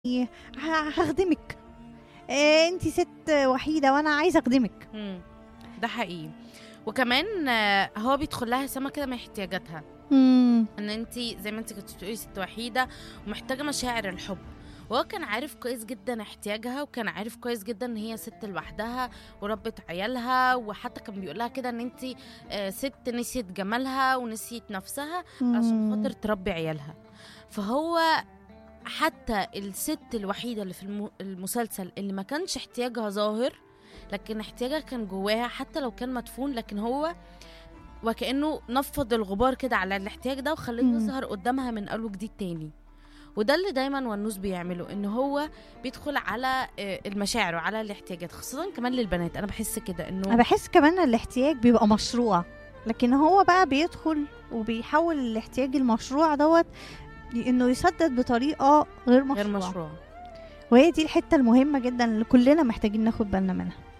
إيه، ه- هخدمك إيه انت ست وحيده وانا عايزه اخدمك مم. ده حقيقي وكمان آه، هو بيدخل لها سما كده من احتياجاتها مم. ان انت زي ما انت كنت بتقولي ست وحيده ومحتاجه مشاعر الحب وهو كان عارف كويس جدا احتياجها وكان عارف كويس جدا ان هي ست لوحدها وربت عيالها وحتى كان بيقول لها كده ان انت آه، ست نسيت جمالها ونسيت نفسها عشان مم. خاطر تربي عيالها فهو حتى الست الوحيدة اللي في الم- المسلسل اللي ما كانش احتياجها ظاهر لكن احتياجها كان جواها حتى لو كان مدفون لكن هو وكأنه نفض الغبار كده على الاحتياج ده وخليه مم. يظهر قدامها من أول وجديد تاني وده اللي دايما ونوس بيعمله ان هو بيدخل على آه، المشاعر وعلى الاحتياجات خاصة كمان للبنات انا بحس كده انا انه بحس كمان الاحتياج بيبقى مشروع لكن هو بقى بيدخل وبيحول الاحتياج المشروع دوت انه يسدد بطريقه غير مشروعه غير مشروع وهي دي الحته المهمه جدا اللي كلنا محتاجين ناخد بالنا منها